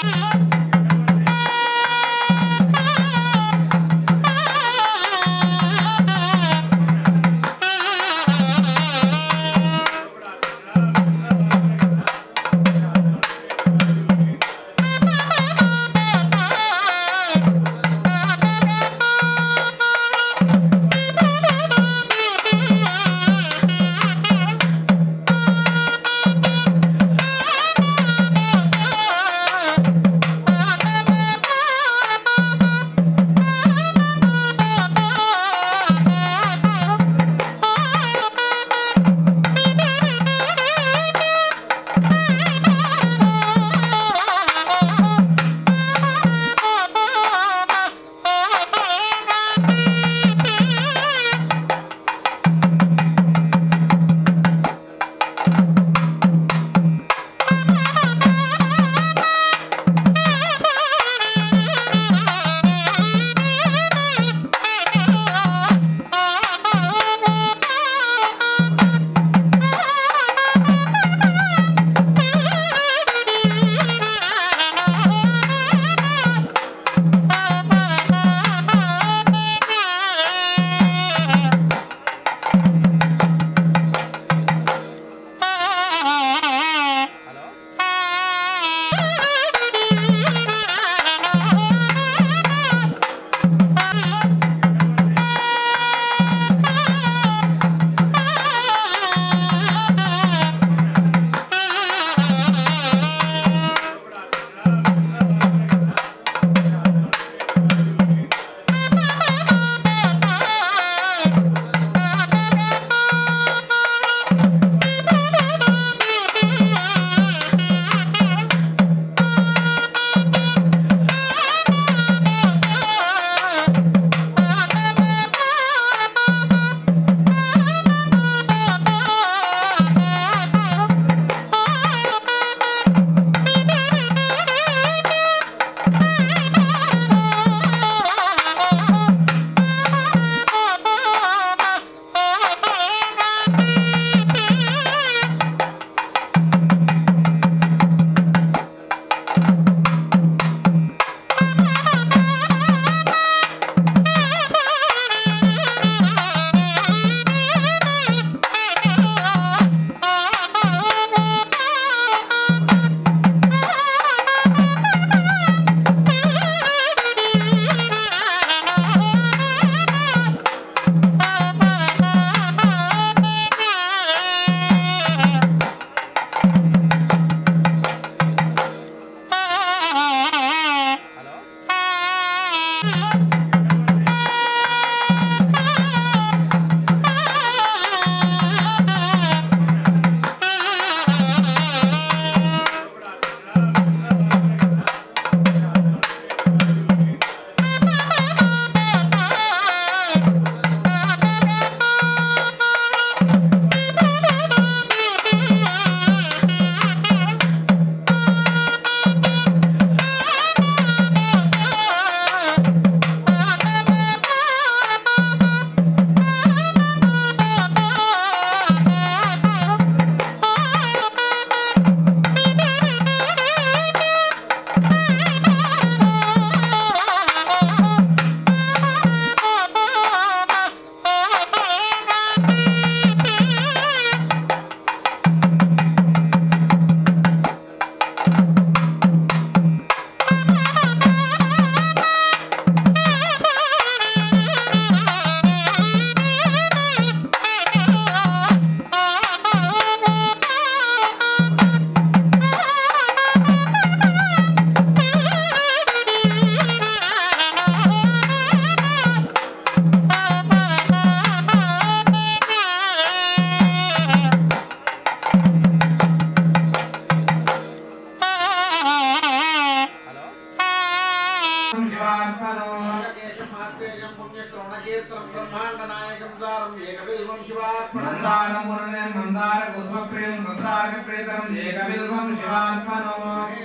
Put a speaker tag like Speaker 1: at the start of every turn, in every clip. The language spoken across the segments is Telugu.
Speaker 1: మందారం మురళిం మందార పుష్పప్రియం మందార ప్రేతరం ఏకవిల్వం శివాత్మనో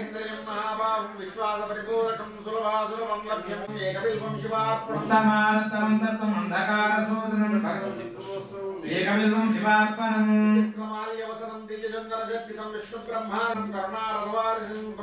Speaker 1: ఉత్తమానత్తమం తత్వం అంధకార సూదనం ఏకవిల్వం శివాత్మనం
Speaker 2: విష్ణు బ్రహ్మానం కరుణారవారిం బ్రోర్మ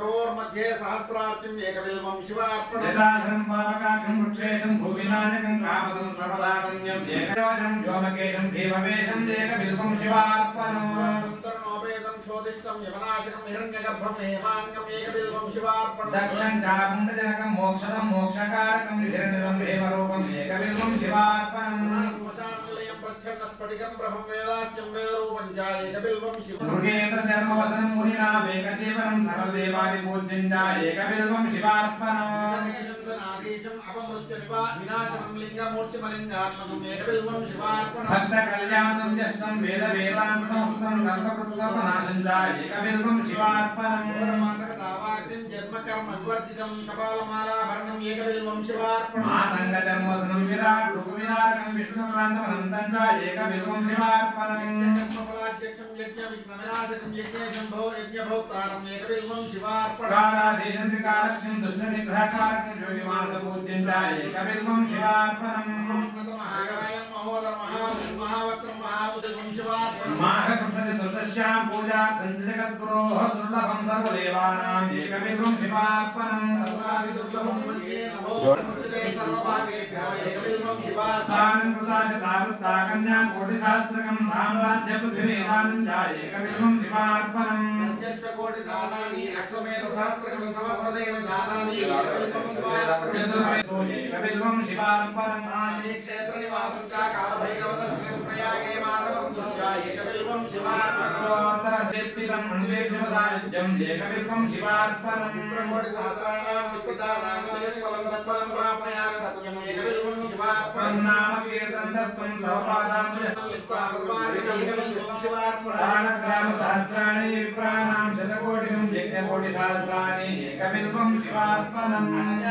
Speaker 2: मध्ये सहस्रार्चिम् एकबिल्वं शिवार्पणम्
Speaker 1: యథాధరం పావకాకం వృక్షేశం భూవినాయకం కామదం సర్వదాగమ్యం ఏకయోజనం వ్యోమకేశం భీమవేశం ఏకబిల్వం శివార్పణం
Speaker 2: కుంతరణోపేతం శోదిష్టం యమనాశకం హిరణ్యగర్భం హేమాంగం ఏకబిల్వం శివార్పణం
Speaker 1: దక్షం చాపుండజనకం మోక్షదం మోక్షకారకం విధిరణిదం భీమరూపం ఏకబిల్వం శివార్పణం
Speaker 2: శ్మశాననిలయం ప్రచ్ఛన్న స్ఫటికం ప్రభం వేదాస్యం వేదరూపం చ ఏకబిల్వం శివం
Speaker 1: మృగేంద్ర చర్మవసనం మునినా వేకజీవనం సర్వదేవాది పూజ్యం చ ఏకబిల్వం శివార్పణం
Speaker 2: నాదీశం అపమృత్య నివా వినాశనం లింగమూర్తిమలింగాత్మకం ఏకబిల్వం శివార్పణం
Speaker 1: భక్త కళ్యాణం వ్యస్తం వేద వేదాంత సంస్కృతం కల్పకృతకల్పనాశం చ ఏకబిల్వం శివార్పణం
Speaker 2: దావాగ్నిం జన్మ కర్మ వివర్జితం కపాలమాలాభరణం ఏకబిల్వం శివార్పణం
Speaker 1: మాతంగధర్మవసనం విరాట్ ఋగువినారకం విష్ణుక్రాంతమనంతం చ ఏకబిల్వం శివార్పణం
Speaker 2: యజ్ఞఫలాధ్యక్షం యజ్ఞ విఘ్నవినాశకం యజ్ఞేశంభో యజ్ఞభోక్తారం ఏకబిల్వం శివార్పణం
Speaker 1: కాళాదేశం త్రికాలక్ష్యం దుష్ట నిగ్రహకారకం యోగిమాస పూజ్యం చ ఏకబిల్వం శివార్పణం
Speaker 2: మహాకాయం మహోదర మహావక్రం మహాబుద్ధం శివార్పణం
Speaker 1: మాఘకృష్ణ చతుర్దశ్యాం పూజార్థం చ జగద్గురోః దుర్లభం సర్వదేవానాం ఏకబిల్వం శివార్పణం
Speaker 2: సర్వాపి దుర్లభం మధ్యే నమో నమస్తే సర్వభాగేభ్యో ఏకబిల్వం శివార్పణం
Speaker 1: తారం కృతా చ తావృత్తా కన్యా కోటిసహస్రకం సామ్రాజ్య పృథివీదానం చ ఏకబిల్వం శివార్పణం
Speaker 2: యజ్ఞశ్చ కోటి దానాని అక్షమేధ సహస్రకం సంవత్సరేణ దానాని ఏకబిల్వం శివార్పణం
Speaker 1: చతుర్వేదో ఏకబిల్వం శివార్పణం
Speaker 2: ఆశీ క్షేత్ర నివాసం చ కాలభైరవదర్శనం ప్రయాగే మాధవం దృశ్యా ఏకబిల్వం శివార్పణం
Speaker 1: స్తోత్రశిక్షితం అందేశివసాయుజ్యం ఏకబిల్వం శివార్పణం
Speaker 2: బ్రహ్మోడి సహస్రాణాం విత్తానాం ఫలం తత్ఫలం ప్రాప్నయామి సత్యం ఏకబిల్వం శివార్పణం
Speaker 1: నామ కీర్తన దత్తం సౌపాదాం గ్రామ సహస్రాణి విప్రాణాం శతకోటికం యజ్ఞకోటి సహస్రాణి ఏకబిల్వం శివార్పణం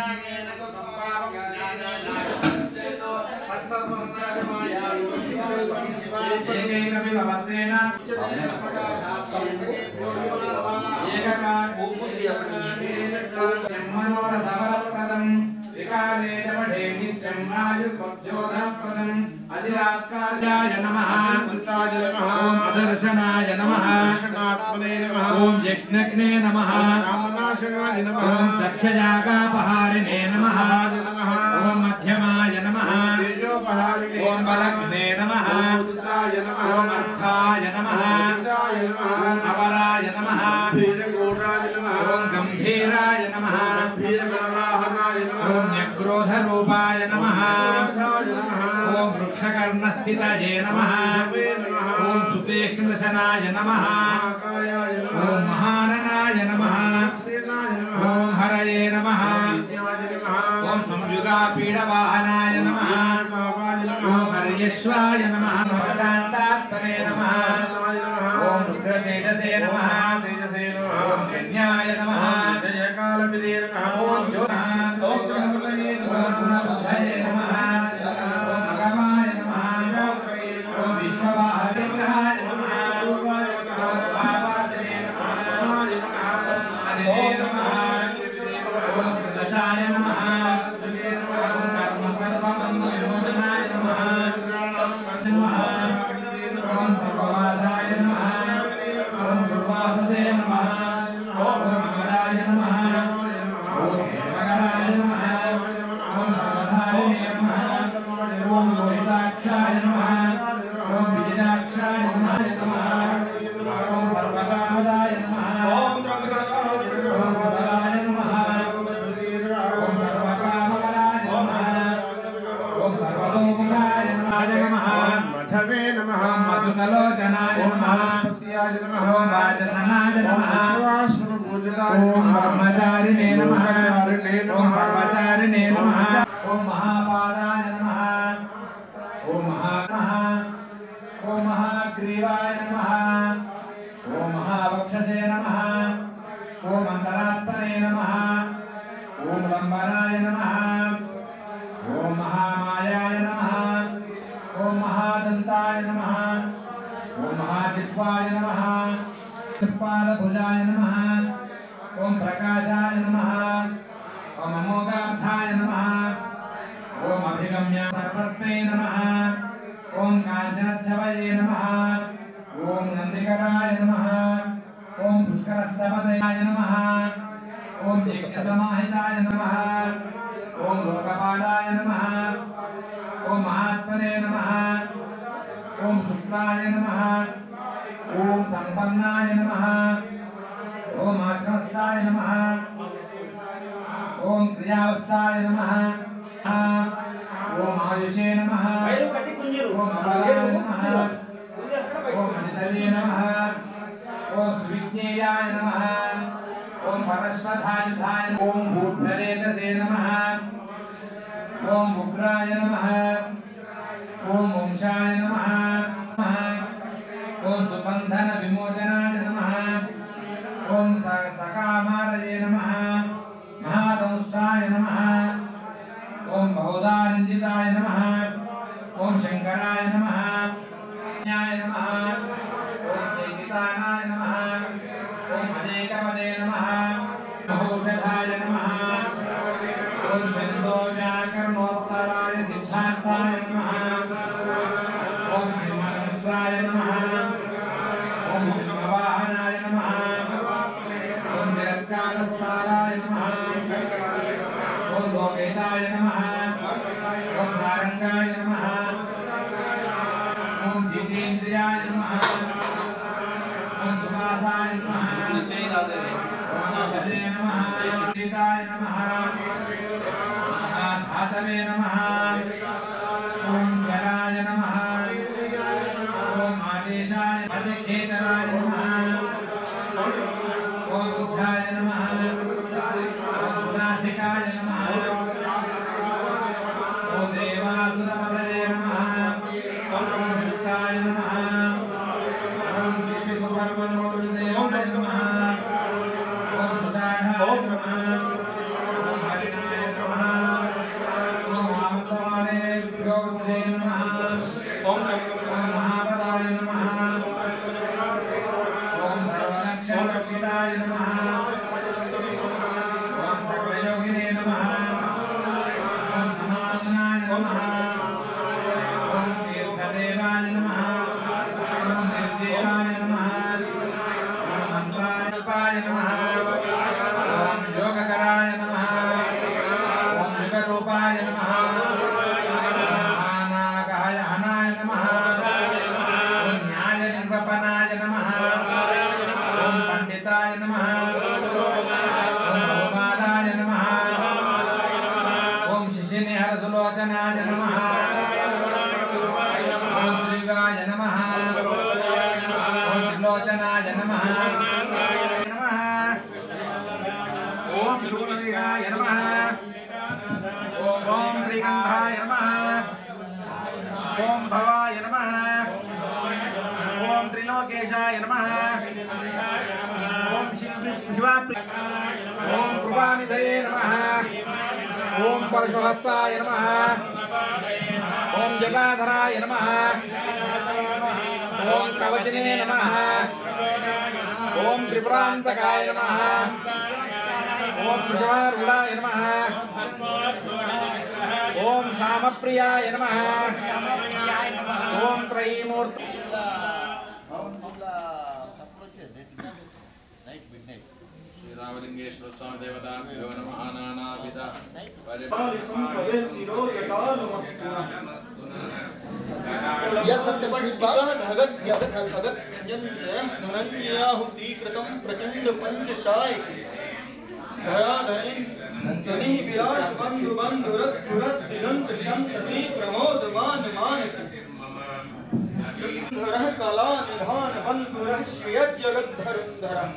Speaker 1: ఏకైక బిలవత్రేణ మనోరథవరప్రదం త్రికాలే జపడే నిత్యం ఆయుర్భోధనప్రదం అధిరాత్కార్యాయ నమః ఓం అదర్శనాయ నమః ఓం యజ్ఞజ్ఞే నమః ఓం దక్షయాగాపహారిణే నమః ఓం మధ్యమాయ నమః ఓం బలగ్నే నమః ఓం అర్థాయ నమః ఓం అపరాయ నమః ఓం గంభీరాయ నమః ఓం న్యగ్రోధరూపాయ నమః ఓం వృక్షకర్ణస్థితయే నమః ఓం సుతేక్ష్ణదశనాయ నమః ఓం మహాననాయ నమః ఓం హరయే నమః ఓం సంయుగాపీడవాహనాయ నమః ఓం హర్యశ్వాయ నమః శాంతాత్మనే నమః ఓం రుద్రతేజసే నమః ఓం జన్యాయ నమః ఓం జ్యోతిః ఓం గణపతయే నమః బుద్ధయే నమః ఓం భగవాయ నమః ఓం విశ్వవాహవిగ్రహాయ నమః ఓం భావాజనే నమః ఓం నమః ఓం ప్రదశాయ నమః ఓం కర్మసర్వబంధవిమోచనాయ నమః నమః ఓం సర్వవాసాయ నమః ఓం దుర్వాసదే నమః ఓం అమరాయ నమః ఓం హేమకరాయ నమః ఓం సర్వధారిణే నమః ఓం లోహితాక్షాయ నమః ఓం విజయాక్షాయ నమః ఓం సర్వకామదాయ నమః ఓం సర్వదాయ నమః ఓం సర్వకామకరాయ నమః ఓం సర్వతోముఖాయ నమః
Speaker 3: మధవే నమ
Speaker 1: ఓం మధుకలోచనాయ
Speaker 3: ఓం
Speaker 1: నమః
Speaker 3: బృహస్పత్యాయ నమ
Speaker 1: ఓం వాజసనాయ నమః ఓం బ్రహ్మచారిణే నమః ఓం సర్వచారిణే నమః ఓం మహాపాదాయ నమః ఓం మహా ఓం మహాగ్రీవాయ నమః ఓం మహావక్షసే నమః ఓం అంతరాత్మనే నమః ఓం లంబనాయ నమః ఓం మహామాయాయ నమః ఓం మహాదంతాయ నమః ఓం మహాజిహ్వాయ నమః పాదభుజాయ నమః ఓం ప్రకాశాయ నమః ఓం అమోఘార్థాయ నమః ఓం అభిగమ్య సర్వస్మై నమః ఓం కాంచనధ్యవయే నమః ఓం నందికరాయ నమః ఓం పుష్కరస్తపదయాయ నమః ఓం यज्ञसमाहिताय नमः ॐ लोकपालाय नमः ॐ महात्मने नमः ॐ शुक्लाय नमः ॐ सम्पन्नाय नमः ॐ आश्रमस्थाय नमः ॐ क्रियावस्थाय नमः ॐ आयुषे नमः
Speaker 4: వైరు కట్టి కుంజీరు
Speaker 1: ॐ अबलाय नमः ॐ मणितले नमः ॐ सुविज्ञेयाय नमः ॐ परश्वधायुधाय ॐ भूद्धरेतसे नमः ॐ उग्राय नमः ॐ वंशाय नमः ॐ सुबन्धन विमोचनाय नमः ॐ स- सकामारये नमः महादंष्टाय नमः ॐ बहुधानन्दिताय नमः ॐ शङ्कराय नमः न्याय नमः ॐ चैकितानाय नमः ॐ अनेकपदे नमः बहुषधाय नमः ॐ शन्दो व्याकरणोत्तराय सिद्धान्ताय नमः ॐ श्रीमन्त्राय नमः ॐ सिंहवाहनाय नमः ॐ जगत्कालस्थानाय नमः ॐ लोकेताय नमः ॐ सारङ्गाय नमः ॐ जितेन्द्रियाय नमः ॐ सुभासाय नमः ॐ हरे नमः सीताय नमः धातवे नमः ॐ जलाय नमः ॐ आदेशाय अधिक्षेतराय नमः ॐ बुद्धाय नमः ॐ गुणाधिकाय नमः ॐ देवासुरपदये नमः ॐ वृक्षाय नमः ॐ विष्णुसुपर्वतोदेवाय नमः ॐ सुधाढाय नमः ॐ हरिणाय नमः ॐ वामतमानेभ्यो बुद्धे नमः ॐ महापदाय नमः ॐ सर्वरक्षरक्षिताय नमः ॐ सर्वयोगिने नमः ॐ समात्मनाय नमः ॐ तीर्थदेवाय नमः ॐ निर्देवाय नमः ॐ मन्त्रायपाय नमः ॐ योगकराय नमः ॐ युगरूपाय नमः महानागाय हनाय नमः ॐ न्यायनिर्वपनाय नमः ॐ पण्डिताय नमः ॐ बहुपादाय नमः ॐ शिशिनिहरसुलोचनाय नमः ॐ श्रीगाय नमः ॐ त्रिलोचनाय नमः नमः ॐ शूलवीराय नमः ॐ श्रीगन्धाय नमः ॐ भवाय नमः ॐ त्रिलोकेशाय नमः ॐ शिवाप्रि ॐ कृपानिधये नमः ॐ परशुहस्ताय नमः ॐ जटाधराय नमः ॐ कवचने नमः ॐ त्रिपुरान्तकाय नमः ॐ सुषमारूढाय नमः ॐ श्यामप्रियाय नमः ॐ त्रयीमूर्त
Speaker 2: శ్రీరామలింగేశ్వర స్వామి దేవతాభ్యో నమః నానావిధ
Speaker 4: धनन्याहुतीकृतं प्रचण्ड पञ्चशायिके धराधरे धनि विलास बन्धु बन्धुरस्फुरत् दिगन्त शन्तति प्रमोदमान मानसि धरः कला निधान बन्धुरः श्रियज्जगद्धरुन्धरः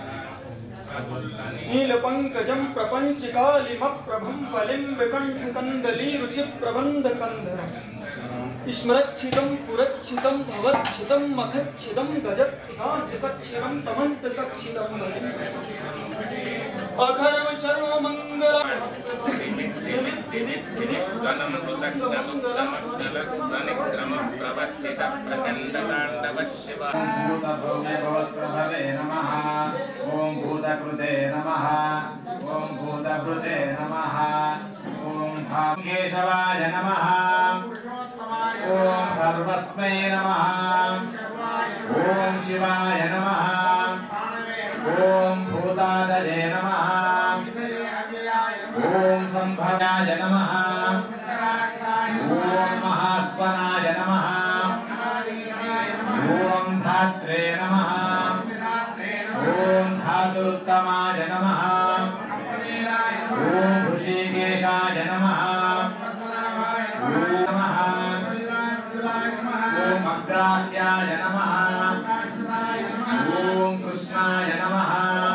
Speaker 4: नीलपङ्कजं प्रपञ्चकालिमप्रभं बलिं विकण्ठकन्दलीरुचिप्रबन्धकन्धरम् स्मरच्छितं पुरच्छितं भवच्छितं मखच्छितं गजच्छितान्तिकच्छितं तमन्तकच्छितं भजिम् अखर्व सर्वमङ्गल
Speaker 1: भूतभव्यभवत्प्रभवे नमः ॐ भूतकृते नमः ॐ भूतभृते नमः ॐ भाग्येशवाय नमः ॐ सर्वस्मै नमः ॐ शिवाय नमः ॐ भूतादये नमः ఓం సంభవాయ నమః ఓం మహాస్వనాయ నమః ఓం ధాత్రే నమః ఓం ధాతురుత్తమాయ నమః ఓం ఋషికేశాయ నమః ఓం నమః ఓం అగ్రాహ్యాయ నమః ఓం కృష్ణాయ నమః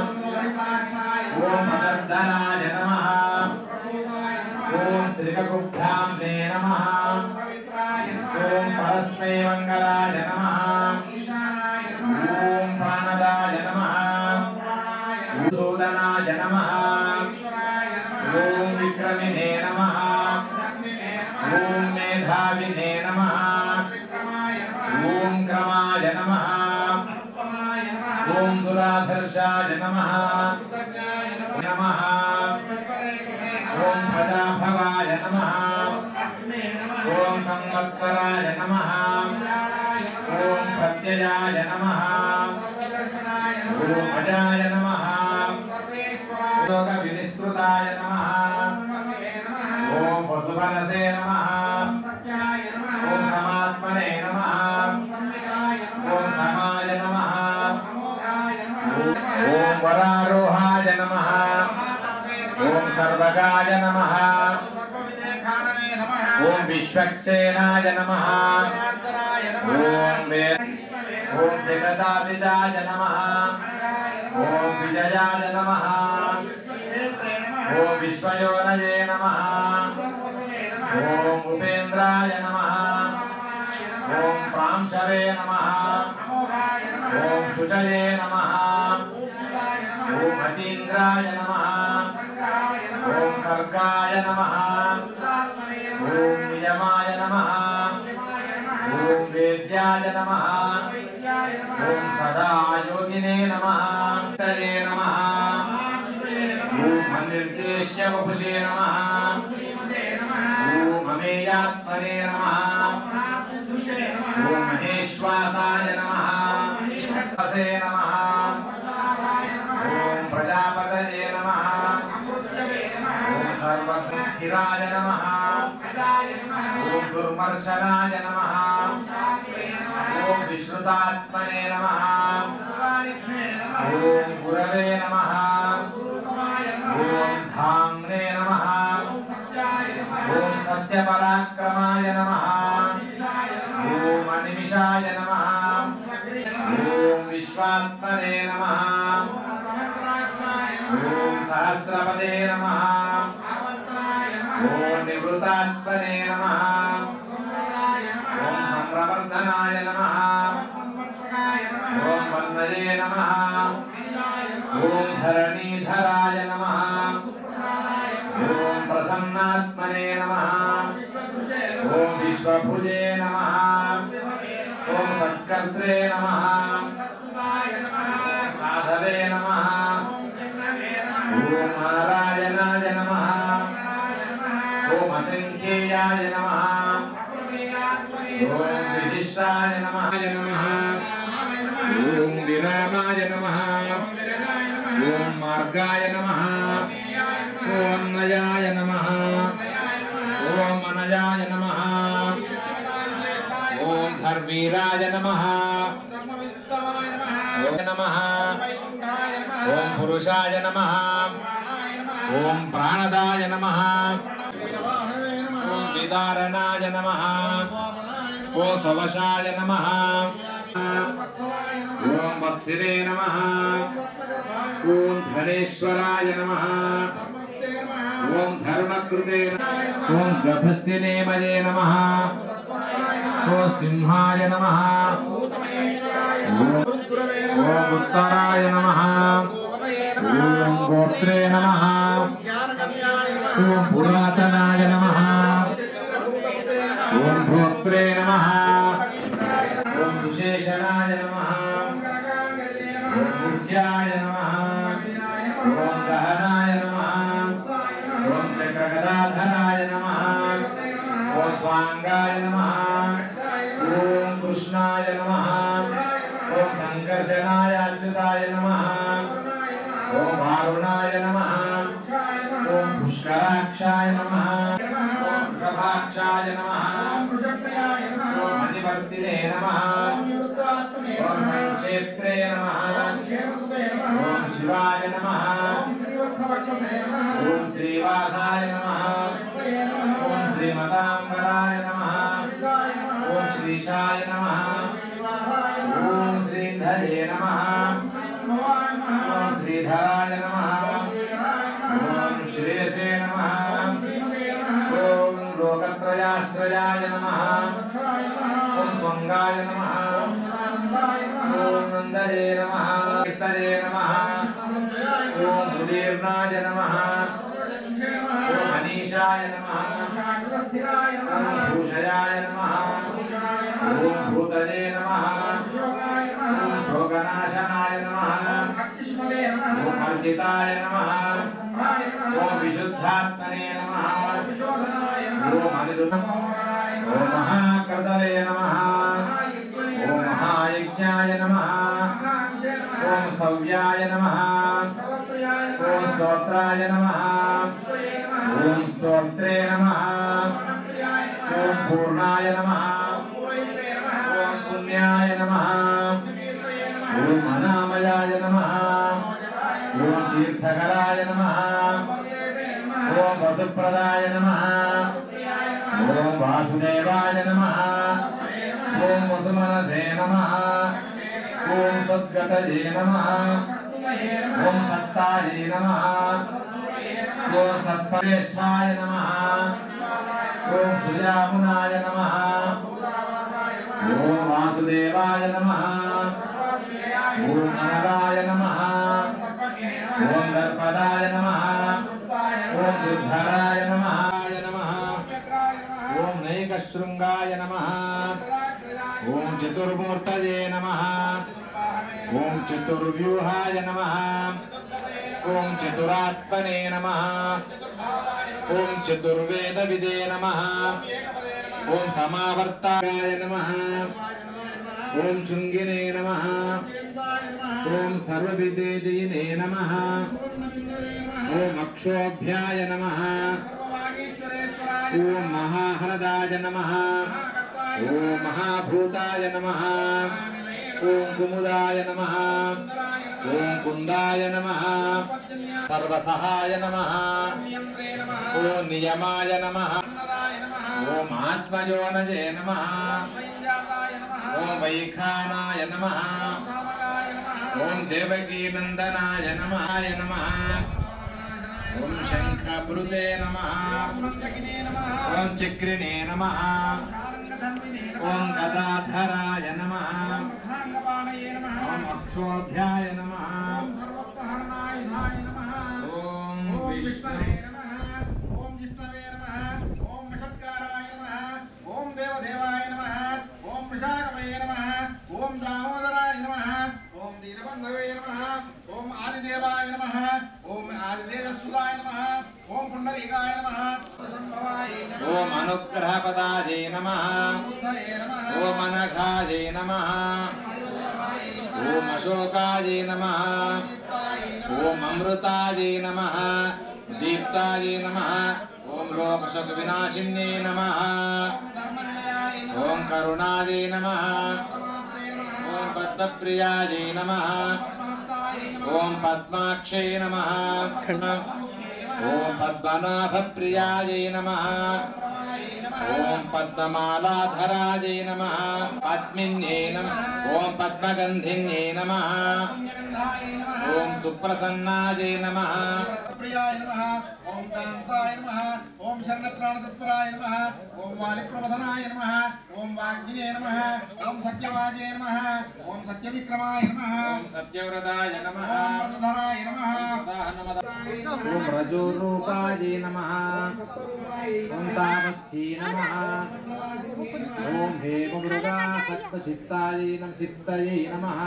Speaker 1: ఓం మదర్దనాయ నమః ఓం త్రికకుభ్యాం నమః ఓం పరస్మై మంగళాయ నమః ఓం ప్రాణదాయ నమః ఓం సూదనాయ నమః ఓం విక్రమినే నమః ఓం మేధావినే నమః ఓం క్రమాయ నమః ఓం దురాధర్షాయ నమః నమః ఓం ప్రజాభవాయ నమః ఓం సంవత్సరాయ నమః ఓం ప్రత్యయాయ నమః ఓం అజాయ నమః యోగ వినిస్కృతాయ నమః ఓం పశుభనసే నమః ఓం సమాత్మనే నమః ఓం సమాయ నమః ఓం వరారోహాయ నమః ఓం సర్వగాయ నమః ఓం విశ్వక్సేనాయ నమః ఓం వే ఓం జగదాభిజాయ నమః ఓం విజయాయ నమః ఓం విశ్వయోనయే నమః ఓం ఉపేంద్రాయ నమః ఓం ప్రాంశవే నమః ఓం శుచయే నమః ఓం అతీంద్రాయ నమః ఓం సర్గాయ నమః ఓం నియమాయ నమః ఓం వేద్యాయ నమః ఓం సదా యోగినే నమః తరే నమః ఓం అనిర్దేశ్య వపుషే నమః ఓం అమేయాత్మనే నమః ఓం మహేశ్వాసాయ నమః హసే నమః ఓం ప్రజాపతయే నమః ఓం సర్వస్థిరాయ నమః ఓం దుర్మర్శనాయ నమః ఓం విశ్రుతాత్మనే నమః ఓం గురవే నమః ఓం ధామ్నే నమః ఓం సత్యపరాక్రమాయ నమః ఓం అనిమిషాయ నమః ఓం విశ్వాత్మనే నమః ఓం సహస్రపదే నమః ఓం నివృతాత్మనే నమః ఓం సంప్రవర్ధనాయ నమః ఓం వందనే నమః ఓం ధరణీధరాయ నమః ఓం ప్రసన్నాత్మనే నమః ఓం విశ్వభుజే నమః ఓం సత్కర్త్రే నమః సాధవే నమః ఓం నారాయణాయ నమః ఓం అసంఖ్యేయాయ నమః ఓం విశిష్టాయ నమః నమః ఓం విరామాయ నమః ఓం మార్గాయ నమః ఓం నయాయ నమః ఓం అనయాయ నమః ఓం ధర్వీరాయ నమః ఓం నమః ఓం పురుషాయ నమః ఓం ప్రాణదాయ నమః ఓం విదారణాయ నమః ఓం స్వవశాయ నమః ఓం వత్సిరే నమః ఓం ధనేశ్వరాయ నమః ఓం ధర్మకృతే నమః. ఓం గభస్థినేమయే నమః ఓం సింహాయ నమః ఓం ఓం ఉత్తరాయ నమః ఓం గోత్రే నమః ఓం పురాతనాయ నమః ఓం భోక్త్రే నమః ఓం విశేషణాయ నమః ఓం ముఖ్యాయ నమః ఓం గహనాయ నమః ఓం చక్రగదాధరాయ నమః ఓం స్వాంగాయ నమః ఓం కృష్ణాయ నమః ఓం సంకర్షణాయ అచ్యుతాయ నమః ఓం వారుణాయ నమః ఓం పుష్కరాక్షాయ నమః ఓం ప్రభాక్షాయ నమః
Speaker 2: ఓం వృషప్రియాయ నమః
Speaker 1: ఓం మణివర్తినే నమః
Speaker 2: ఓం నిరుద్ధాత్మనే
Speaker 1: ఓం
Speaker 2: నమః
Speaker 1: సంక్షేత్రే నమః
Speaker 2: ఓం క్షేమసుతే నమః
Speaker 1: ఓం శివాయ నమః
Speaker 2: ఓం శ్రీవత్సవక్షసే నమః
Speaker 1: ఓం శ్రీవాసాయ నమః
Speaker 2: శివయే నమః
Speaker 1: ఓం శ్రీమతాంబరాయ నమః
Speaker 2: శ్రీదాయ నమః
Speaker 1: ఓం శ్రీశాయ నమః
Speaker 2: శివాయ నమః
Speaker 1: ఓం శ్రీధరే నమః
Speaker 2: భవాయ నమః
Speaker 1: ఓం శ్రీధరాయ నమః
Speaker 2: శ్రీధరాయ నమః
Speaker 1: ఓం శ్రేయసే నమః
Speaker 2: శ్రీమతే నమః
Speaker 1: ఓం లోకత్రయాశ్రయాయ నమః
Speaker 2: వక్షాయ నమః
Speaker 1: ఓం స్వంగాయ నమః
Speaker 2: ఓం సదానందాయ నమః
Speaker 1: ఓం నందరే నమః కీర్తనే నమః
Speaker 2: సంశయాయ
Speaker 1: ఓం సుదీర్ణాయ నమః
Speaker 2: సదక్షే నమః
Speaker 1: ఓం మనీషాయ నమః
Speaker 2: శాశ్వతస్థిరాయ
Speaker 1: ఓం
Speaker 2: నమః
Speaker 1: భూషయాయ నమః
Speaker 2: భూషణాయ
Speaker 1: ఓం
Speaker 2: నమః
Speaker 1: భూతలే నమః
Speaker 2: శోకాయ
Speaker 1: ఓం
Speaker 2: నమః
Speaker 1: శోకనాశనాయ నమః
Speaker 2: అక్షిష్మలే
Speaker 1: ఓం
Speaker 2: నమః
Speaker 1: అర్చితాయ నమః
Speaker 2: బ్రహ్మాయ
Speaker 1: ఓం
Speaker 2: నమః
Speaker 1: విశుద్ధాత్మనే నమః
Speaker 2: విశోధనాయ
Speaker 1: ఓం
Speaker 2: నమః
Speaker 1: అనిరుద్ధ
Speaker 2: మోహనాయ
Speaker 1: ఓం
Speaker 2: నమః
Speaker 1: మహాకృతవే నమః
Speaker 2: మహాయజ్ఞాయ
Speaker 1: ఓం
Speaker 2: నమః
Speaker 1: మహాయజ్ఞాయ నమః
Speaker 2: మహాంశే నమః
Speaker 1: ఓం స్థవ్యాయ నమః
Speaker 2: సర్వప్రియాయ
Speaker 1: ఓం
Speaker 2: నమః
Speaker 1: స్తోత్రాయ నమః
Speaker 2: ప్రియే నమః
Speaker 1: ఓం స్తోత్రే నమః
Speaker 2: ప్రియాయ నమః
Speaker 1: ఓం పూర్ణాయ నమః
Speaker 2: పూరైతే నమః
Speaker 1: ఓం పుణ్యాయ నమః
Speaker 2: కీర్తయే నమః
Speaker 1: ఓం అనామయాయ నమః ఓం తీర్థకరాయ నమః
Speaker 2: భగవతే నమః
Speaker 1: ఓం వసుప్రదాయ నమః
Speaker 2: ప్రియాయ నమః
Speaker 1: ఓం వాసుదేవాయ నమః ఓం వసుమనసే నమః ఓం సద్గతయే నమః
Speaker 2: కస్తుమహే నమః
Speaker 1: ఓం సత్తాయే నమః ఓం సత్పరేష్ఠాయ నమః ఓం సుయామునాయ నమః
Speaker 2: భూతావాసాయ నమః
Speaker 1: ఓం వాసుదేవాయ నమః
Speaker 2: సర్వప్రియాయ
Speaker 1: ఓం అనరాయ నమః
Speaker 2: తప్పకే నమః
Speaker 1: ఓం దర్పదాయ నమః
Speaker 2: సుత్తాయ
Speaker 1: ఓం
Speaker 2: నమః
Speaker 1: దుర్ధరాయ నమః నమః
Speaker 2: చక్రాయ నమః
Speaker 1: ఓం నైకశృంగాయ నమః
Speaker 2: సదాగ్రయాయ
Speaker 1: ఓం చతుర్మూర్తయే నమః ఓం చతుర్వ్యూహాయ నమః ఓం చతురాత్మనే నమః ఓం చతుర్వేద విదే నమః ఓం సమావర్తాయ నమః ఓం శృంగినే నమః ఓం సర్వవిదేజయినే నమః ఓం అక్షోభ్యాయ నమః ఓం మహాహరదాయ నమః ఓం మహాభూతాయ నమః ఓం కుముదాయ నమః ఓం కుందాయ నమః సర్వసహాయ నమః ఓం నియమాయ నమః ఓం ఆత్మయోనజే నమః ఓం వైఖానాయ నమః ఓం దేవకీనందనాయ నమః నమః ఓం శంఖభృతే నమః ఓం చక్రిణే నమః ఓం గదాధరాయ నమః ఓం అక్షోభ్యాయ నమః ఓం విష్ణు
Speaker 2: ఓం విష్ణవే నమః ఓం నక్షత్కారాయ నమః ఓం దేవదేవాయ నమః ఓం వృషాకమయ నమః ఓం దామోదరాయ నమః ఓం దీనబంధవే నమః ఓం ఆదిదేవాయ నమః ఓం ఆదిదేవసుదాయ నమః ఓం పుండరీకాయ నమః సంభవాయ నమః
Speaker 1: ఓం అనుగ్రహపదాయే నమః
Speaker 2: బుద్ధయే నమః
Speaker 1: ఓం అనఘాయే నమః ఓం అశోకాయే నమః ఓం అమృతాయే నమః దీప్తాయే నమః ఓం లోకశోక వినాశిన్యే నమః
Speaker 2: ధర్మనిలయాయ
Speaker 1: ఓం కరుణాయే నమః ఓం పద్మప్రియాయే నమః ఓం పద్మాక్షే నమః ఓం పద్మనాభప్రియాయే నమః ఓం పద్మమాలాధరాయే నమః పద్మిన్యే నమః ఓం పద్మగంధిన్యే నమః ఓం సుప్రసన్నాయే నమః
Speaker 2: ప్రియాయ నమః ఓం కాంతాయ నమః ఓం శరణత్రాణతత్పరాయ నమః ఓం వాలిప్రమథనాయ నమః ఓం వాగ్మినే నమః ఓం సత్యవాజే నమః ఓం సత్యవిక్రమాయ నమః
Speaker 1: ఓం సత్యవ్రతాయ నమః
Speaker 2: ఓం ప్రసధరాయ నమః
Speaker 1: ఓం రజోరూపాయే నమః ఓం తాపస్యే నమః ఓం హేమమృగా సత్వచిత్తాయే నమ చిత్తయే నమః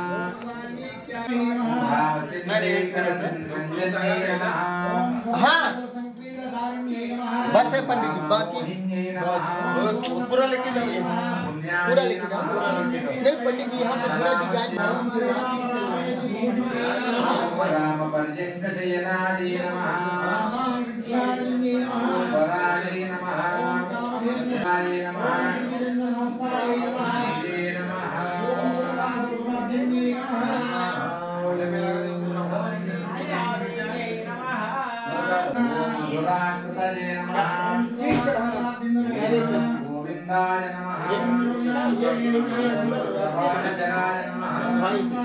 Speaker 4: हाँ बस है पंडित जी बाकी बस पूरा लेके जाओ पूरा लेके जाओ नहीं पंडित जी यहाँ पे थोड़ा डिजाइन
Speaker 1: राम पर्यङ्कशयनाय नमः వరాయ నమః కాయ నమః శ్రీయే నమః మధురాకృతయే నమః గోవిందాయ నమః భవానచరాయ నమః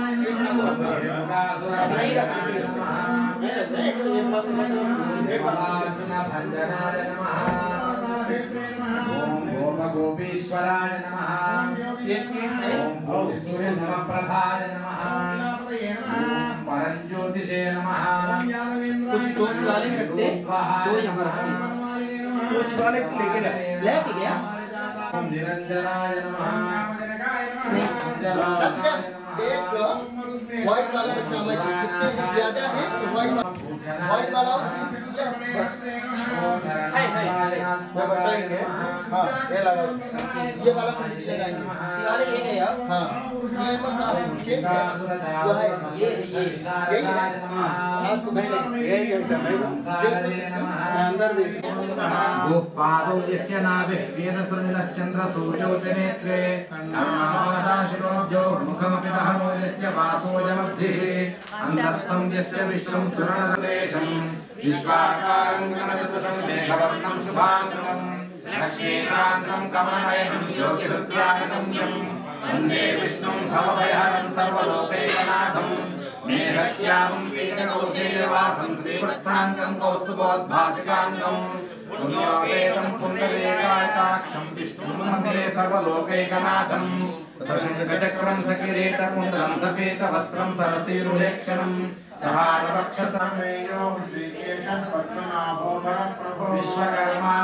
Speaker 1: రేవకాసురాయ నమః భంజనాయ నమః ఓం గోపగోపీశ్వరాయ నమః ఓం సూర్యసమప్రభాయ నమః ఓం పరంజ్యోతిషే నమః
Speaker 4: कुछ दोस्त वाले रखते दो यहाँ रखते दोस्त वाले को लेके गया लेके गया
Speaker 1: ఓం నిరంజనాయ నమః
Speaker 4: सत्यम एक व्हाइट वाला बच्चा मैं कितने ज्यादा है तो व्हाइट व्हाइट वाला या बस हाय हाय मैं बचाएंगे हाँ ये लगा ये वाला क्वालिटी लगाएंगे
Speaker 5: शिवाले ले गए आप
Speaker 4: हाँ ये मत शेप है वो है
Speaker 5: ये है ये
Speaker 4: यही है हाँ आपको बचाएंगे यही है अंदर देखिए
Speaker 1: पादौ यस्य नाभिः वेदसुरनिलश्चन्द्रसूर्यौ च नेत्रे कर्णापादाशिरोऽब्जौ मुखमपि दहनो यस्य वासोऽजमब्धिः अन्तस्थं यस्य विश्वं सुरणदेशम् विश्वाकारं गणचतुषं मेघवर्णं शुभाङ्गम् लक्ष्मीकान्तं कमलनयनं योगिहृद्यानगम्यम् वन्दे विष्णुं भवभयहरं सर्वलोकैकनाथम् मेघश्यामं पीतकौशेयवासं श्रीवत्साङ्गं कौस्तुभोद्भासिकाङ्गम् पुण्योपेतं पुण्डरीकायताक्षं विष्णुमन्दे सर्वलोकैकनाथम् सशङ्खचक्रं सकिरीटकुण्डलं सपीतवस्त्रं सरसीरुहेक्षणम् सहारवक्षसमेयो श्रीकेशं पद्मनाभो वरप्रभो विश्वकर्मा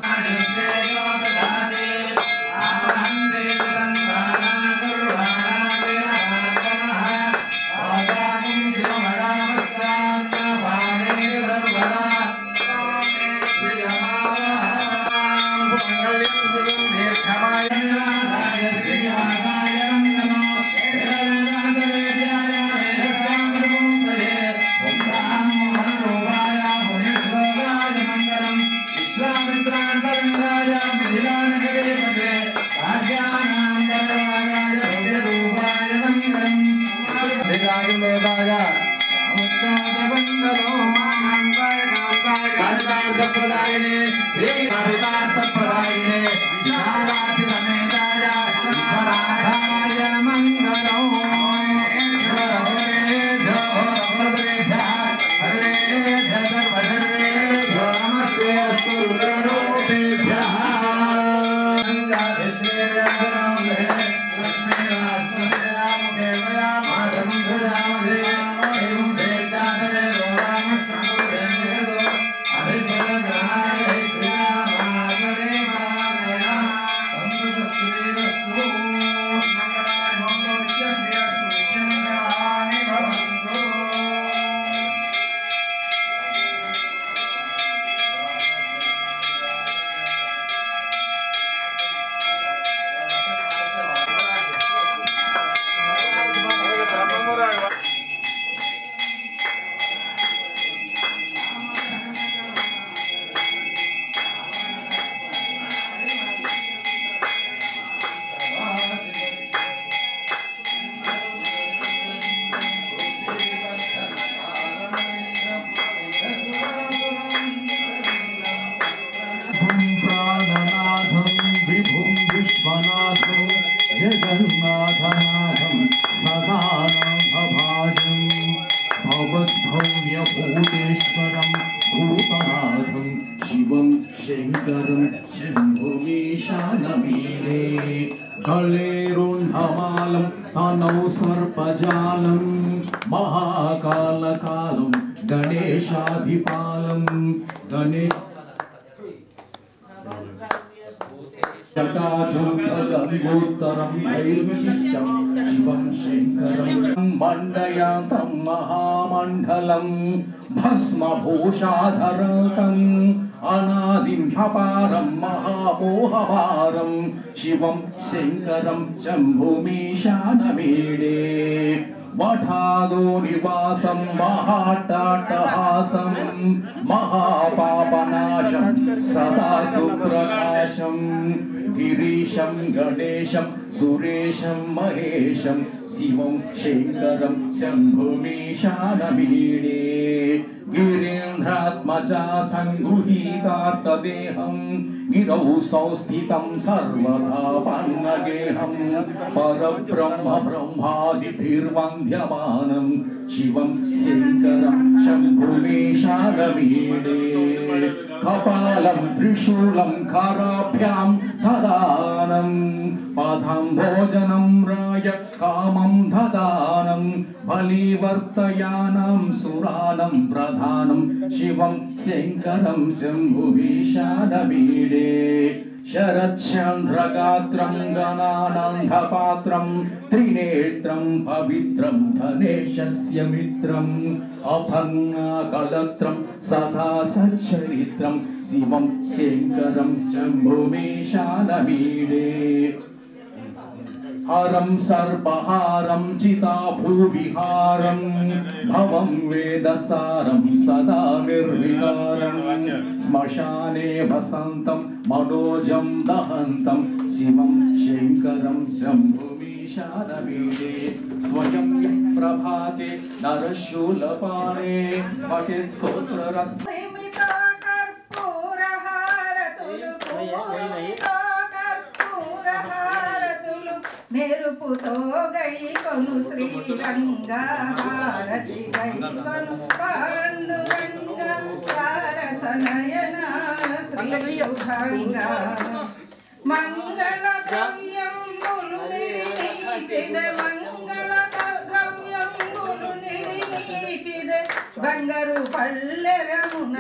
Speaker 6: प्राणनाथं विभुं विश्वनाथं जगन्नाथनाथं सदानन्दभाजं भवद्भव्यभूतेश्वरं भूतनाथं शिवं शङ्करं शम्भुमीशानमीरे गलेरुण्ढमालं तनौ सर्पजालं महाकालकालं गणेशाधिपालं गणे जटाजुगङ्गोत्तरं भैर्विशिष्टं शिवं शङ्करं मण्डयान्तं महामण्डलं भस्मभूषाधरतम् अनादिं ह्यपारं महामोहभारं शिवं शङ्करं शम्भुमीशानमीडे వఠాదో నివాసం మహాటాటహాసం మహాపాపనాశం సదా సుప్రకాశం గిరీశం గణేశం సురేశం మహేశం శివం శంకరం శంభుమీశానమీడే గిరీంద్రాత్మజా సంగృహీతార్థదేహం గిరౌ సంస్థితం సర్వదా పన్నగేహం పరబ్రహ్మ బ్రహ్మాదిభిర్వంద్యమానం శివం శంకరం శంభుమీశానమీడే కపాలం త్రిశూలం కరాభ్యాం దదానం పాదం భోజనం రాయ కామం దదానం బలివర్తయానం సురానం ప్రధానం శివం శంకరం శంభువీషాదమీడే శరచ్చంద్రగాత్రం గణానందపాత్రం త్రినేత్రం పవిత్రం ధనేశస్య మిత్రం అభంగాకలత్రం సదా సచ్చరిత్రం శివం శంకరం శంభుమీశానమీడే హరం సర్పహారం చితాభూవిహారం భవం వేదసారం సదా నిర్విహారం శ్మశానే వసంతం మనోజం దహంతం శివం శంకరం శంభుమీశానవీడే స్వయం ప్రభాతే నరశూలపాణే పఠిత్ స్తోత్రరత్న
Speaker 7: ప్రేమితో కర్పూరహారతులు పూరితో కర్పూరహారతులు నెరుపుతో గై కొను శ్రీరంగా హారతి గై కొను పాండురంగ సారసనయన శ్రీ శుభంగా మంగళ ద్రవ్యంబులు నిడి నీకిద మంగళ ద్రవ్యంబులు నిడి నీకిద బంగారు పల్లెరమున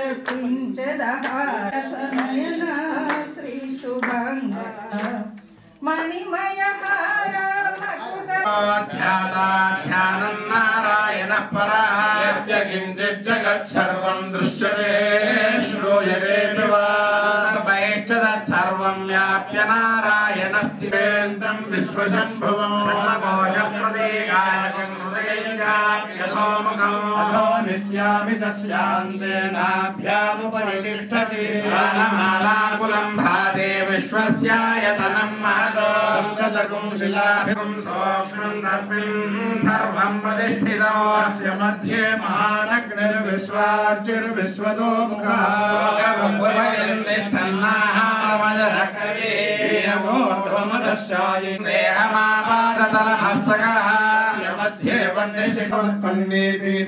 Speaker 7: నర్పించదహారసనయన శ్రీ శుభంగా మణిమయ హార మకుట
Speaker 2: ధ్యానం నారాయణ పరः యచ్చ కించిత్ జగత్ సర్వం దృశ్యతే శ్రూయతే సర్వం వ్యాప్య నారాయణ స్థిరేంద్రం విశ్వశంభువం బ్రహ్మకోశ ప్రదేకాయకం హృదయంజాప్యథోముఖం అథో నిశ్యామి తస్యాంతేనాభ్యాముపరితిష్టతి మాలాకులం భాతే విశ్వస్యాయతనం మహదో సంతతకం శిలాభికం సూక్ష్మం తస్మిన్ సర్వం ప్రతిష్ఠితం అస్య మధ్యే మహానగ్నిర్విశ్వార్చిర్విశ్వతో ముఖः దేహమాపాదతలమస్తకः मध्ये వన్యశిఖోత్పన్నే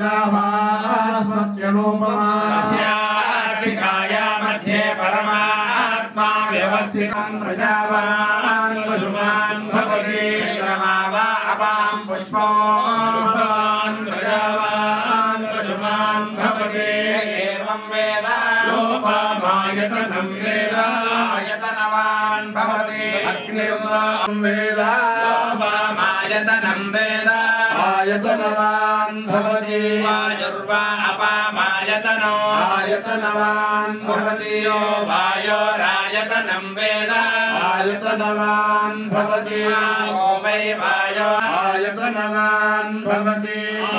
Speaker 2: పీతావాస్యనోపమాస్యాశిఖాయా मध्ये పరమాత్మా వ్యవస్థితం ప్రజావాన్ పశుమాన్ భవతి రమావా అపాం పుష్పాన్ ప్రజావాన్ పశుమాన్ భవతి ఏవం వేద లోపమాయతనం వేద ఆయతనవాన్ భవతి అగ్నిర్వాం వేద లోపమాయతనం వేద ఆయతనవాన్ భవతి వాయుర్వా అపామాయతనో ఆయతనవాన్ భవతి యో వాయోరాయతనం వేద ఆయతనవాన్ భవతి ఓ వై వాయో ఆయతనవాన్ భవతి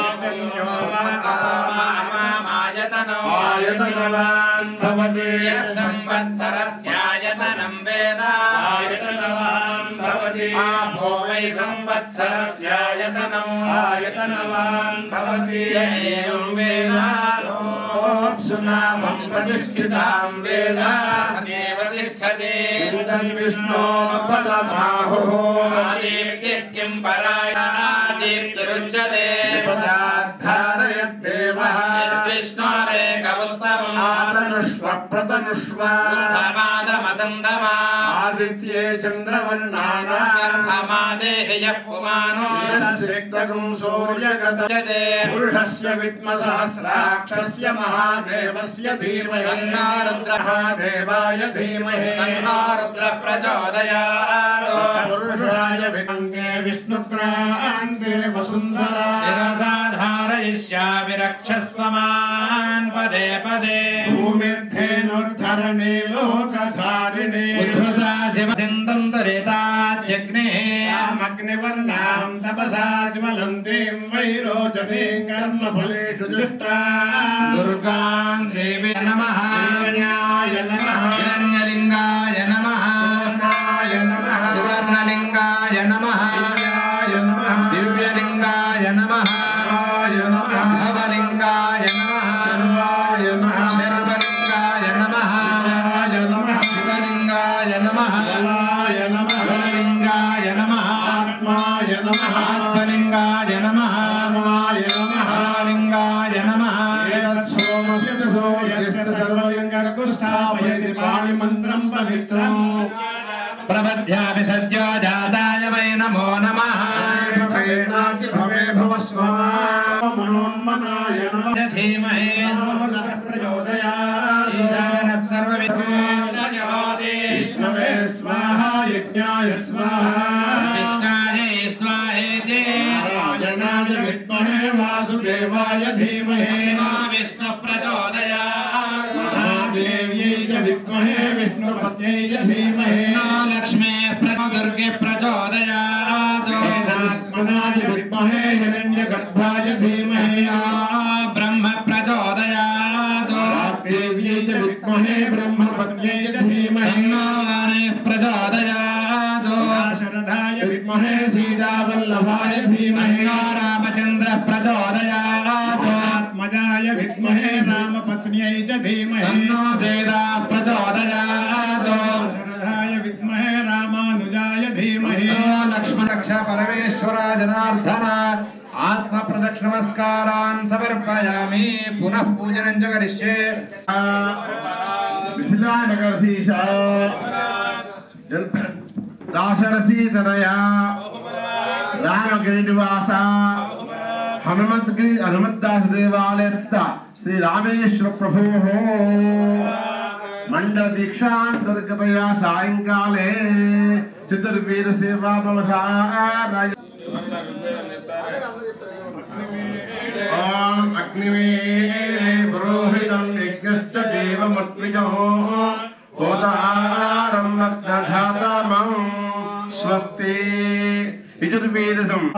Speaker 2: ఆయతనో ఆయతనవాన్ భవతి సంవత్సరస్యాయతనం వేద ఆయతనవాన్ భవతి ఆపో వై సంవత్సరస్యాయతనం ఆయతనవాన్ భవతి ఏవం వేద ఓప్సునామం ప్రతిష్ఠితాం వేద దేవ తిష్టతే విష్ణో బలమాహో ఆదిత్య కిం పరాయణాదిత్యరుచ్యతే పదార్థారయద్దేవః విష్ణోరేకముత్తమం ఆతనుష్వ ప్రతనుష్వ ఉత్తమాదమసందమా ఆదిత్యే చంద్రవర్ణానామాదేహి యః పుమానో యస్సిక్తకం సూర్యగతయతే పురుషస్య విద్మసహస్రాక్షస్య మహాదేవస్య ధీమహి రుద్రమహాదేవాయ ధీమహి రుద్ర ప్రచోదయాత్ పురుషాయ విదంగే విష్ణుక్రాంతే వసుంధరా శిరసాధారయిష్యామి రక్షస్వమాన్ పదే పదే భూమిర్ధేనుర్ధరణి లోకధారిణి ఉద్ధృతా శివ సిందంతరితాజ్ఞే
Speaker 3: अग्निवर्णां तपसा ज्वलन्तीं वैरोचनीं कर्मफलेषु दृष्टा
Speaker 1: दुर्गां देवी नमः
Speaker 3: हिरण्याय नमः
Speaker 1: हिरण्यलिङ्गाय नमः
Speaker 3: पूर्णाय नमः
Speaker 1: सुवर्णलिङ्गाय नमः
Speaker 3: दिव्याय नमः
Speaker 1: दिव्यलिङ्गाय नमः
Speaker 3: शिवाय नमः
Speaker 1: भवलिङ्गाय नमः
Speaker 3: सर्वाय नमः
Speaker 1: शर्वलिङ्गाय नमः
Speaker 3: शिवाय नमः
Speaker 1: शिवलिङ्गाय नमः
Speaker 3: बलाय नमः
Speaker 1: बललिङ्गाय नमः
Speaker 3: आत्माय नमः
Speaker 1: आत्मलिङ्गाय नमः
Speaker 3: रामाय नमः
Speaker 1: परमलिङ्गाय नमः
Speaker 3: एतत् सोमस्य सूर्यस्य सर्वलिङ्गकुस्थापयति पाणिमन्त्रं पवित्रम्
Speaker 1: प्रबध्यापि सद्यो जाताय वै नमो नमः
Speaker 3: भवेनाति भवे भवस्व मनोन्मनाय नमः
Speaker 1: धीमहि
Speaker 3: प्रचोदयात्
Speaker 1: ईशानः सर्वविद्मो प्रचोदे
Speaker 3: विष्णवे स्वाहा यज्ञाय स्वाहा
Speaker 1: कृष्णाय स्वाहेति
Speaker 3: नारायणाय विद्महे वासुदेवाय धीमहि
Speaker 1: विष्णुः प्रचोदयात्
Speaker 3: महादेव्यै च विद्महे विष्णुपत्यै च धीमहि
Speaker 1: लक्ष्मे प्रचो दुर्गे प्रचोदयात्
Speaker 3: वेदात्मनाय विद्महे हिरण्यगर्भाय धीमहि
Speaker 1: ब्रह्म प्रचोदयात्
Speaker 3: देव्यै च विद्महे ब्रह्मपत्यै च धीमहि
Speaker 1: तन्नो प्रचोदयात्
Speaker 3: शरदाय विद्महे सीतावल्लभाय धीमहि
Speaker 1: रामचन्द्रः प्रचोदयात्
Speaker 3: आत्मजाय विद्महे रामपत्न्यै च धीमहि
Speaker 1: तन्नो सीता प्रचोदयात्
Speaker 3: शरदाय विद्महे रामानुजाय धीमहि
Speaker 1: लक्ष्मणक्ष परमेश्वर जनार्दन आत्म प्रदक्षिण नमस्कारान् समर्पयामि पुनः पूजनं च करिष्ये
Speaker 3: मिथिलानगरधीश दाशरथी तनया रामगिरिनिवास हनुमद्गिरि हनुमद्दास देवालय स्थित श्री रामेश्वर प्रभोः मंडल दीक्षांतर्गतया सायंकाले चतुर्वीर सेवा ओम अग्निवेरे पुरोहितं यज्ञश्च देवमत्विजो होतारं मद्दधातमं स्वस्ति यजुर्वेदम्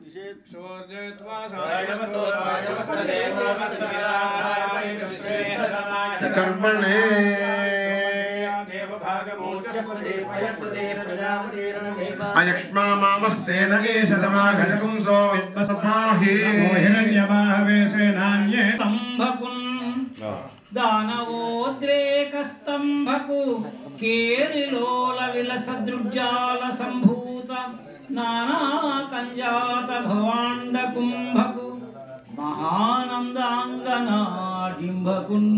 Speaker 3: कर्मणे अयक्ष्मा मामस्तेन एष समाघजपुंसो विद्मसमाहि हिरण्यवाहवेशेनान्ये
Speaker 8: స్తంభకున్ దానవోద్రేక స్తంభకు కేరిలోల విలస దృగ్జాల సంభూత నానా కంజాత భవాండ కుంభకు మహానందాంగనాడింభకున్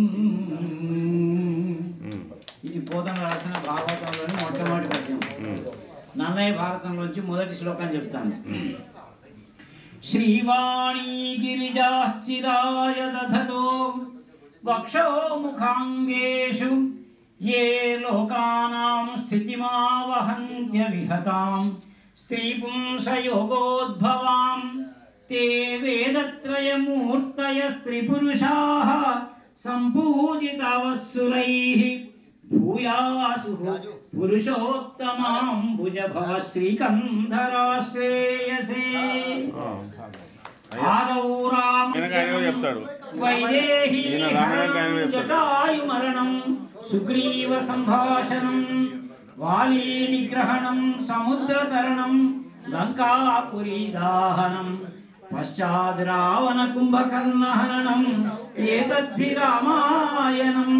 Speaker 8: ఇది పోతన రాసిన భాగవతంలోని మొట్టమొదటి పద్యం నన్నయ్య భారతంలోంచి మొదటి శ్లోకం చెప్తాను श्रीवाणी गिरिजाश्चिराय दधतो वक्षो मुखाङ्गेषु ये लोकानां स्थितिमावहन्त्यविहतां स्त्रीपुंसयोगोद्भवां ते वेदत्रयमूर्तयस्त्रिपुरुषाः सम्पूजितावस्सुरैः भूयासुः पुरुषोत्तमाम्बुज भव श्रीकन्धराश्रेयसे ఆదౌ రామ వైదేహీ జటాయు మరణం సుగ్రీవ సంభాషణం వాలీ నిగ్రహణం సముద్ర తరణం లంకాపురీ దాహనం పశ్చాద్ రావణ కుంభకర్ణ హరణం ఏతద్ధి రామాయణం